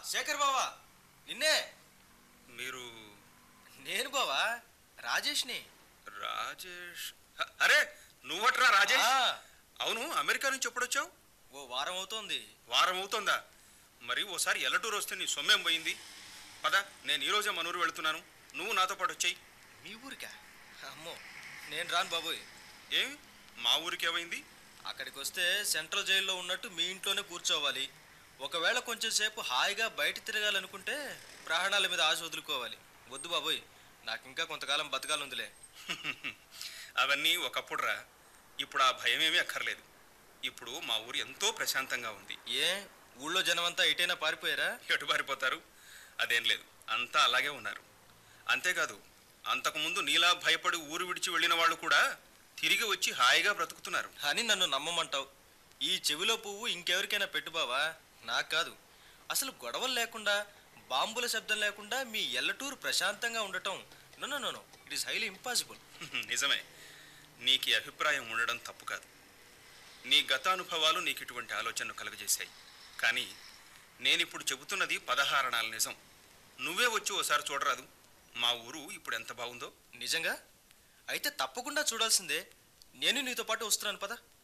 శేఖర్ బావా నిన్నే మీరు నేను బావా రాజేష్ని రాజేష్ హ, అరే నువ్వట్రా రాజేష్ ఆ, అవును అమెరికా నుంచి ఎప్పుడొచ్చావు ఓ వారం అవుతోంది వారం అవుతుందా మరి ఓసారి ఎల్లటూరు వస్తే నీ సొమ్మేం పోయింది పద నేను ఈ రోజే మనూరు వెళుతున్నాను నువ్వు నాతో పాటు వచ్చాయి మీ ఊరికా అమ్మో నేను రాను బాబోయ్ ఏమి మా ఊరికి ఏమైంది అక్కడికి వస్తే సెంట్రల్ జైల్లో ఉన్నట్టు మీ ఇంట్లోనే కూర్చోవాలి ఒకవేళ కొంచెం సేపు హాయిగా బయట తిరగాలనుకుంటే ప్రాణాల మీద ఆశ వదులుకోవాలి వద్దు బాబోయ్ నాకు ఇంకా కొంతకాలం బతకాలందిలే అవన్నీ ఒకప్పుడు రా ఇప్పుడు ఆ భయమేమీ అక్కర్లేదు ఇప్పుడు మా ఊరు ఎంతో ప్రశాంతంగా ఉంది ఏ ఊళ్ళో జనమంతా ఎటైనా పారిపోయారా ఎటు పారిపోతారు అదేం లేదు అంతా అలాగే ఉన్నారు అంతేకాదు అంతకుముందు నీలా భయపడి ఊరు విడిచి వెళ్ళిన వాళ్ళు కూడా తిరిగి వచ్చి హాయిగా బ్రతుకుతున్నారు అని నన్ను నమ్మమంటావు ఈ చెవిలో పువ్వు ఇంకెవరికైనా పెట్టు బావా నాకు కాదు అసలు గొడవలు లేకుండా బాంబుల శబ్దం లేకుండా మీ ఎల్లటూరు ప్రశాంతంగా ఉండటం no no no it is highly impossible నిజమే నీకు ఈ అభిప్రాయం ఉండడం తప్పు కాదు నీ గతానుభవాలు నీకు ఇటువంటి ఆలోచనను కలుగజేశాయి కానీ నేనిప్పుడు చెబుతున్నది పదహారణాల నిజం నువ్వే వచ్చి ఓసారి చూడరాదు మా ఊరు ఇప్పుడు ఎంత బాగుందో నిజంగా అయితే తప్పకుండా చూడాల్సిందే నేను నీతో పాటు వస్తున్నాను పద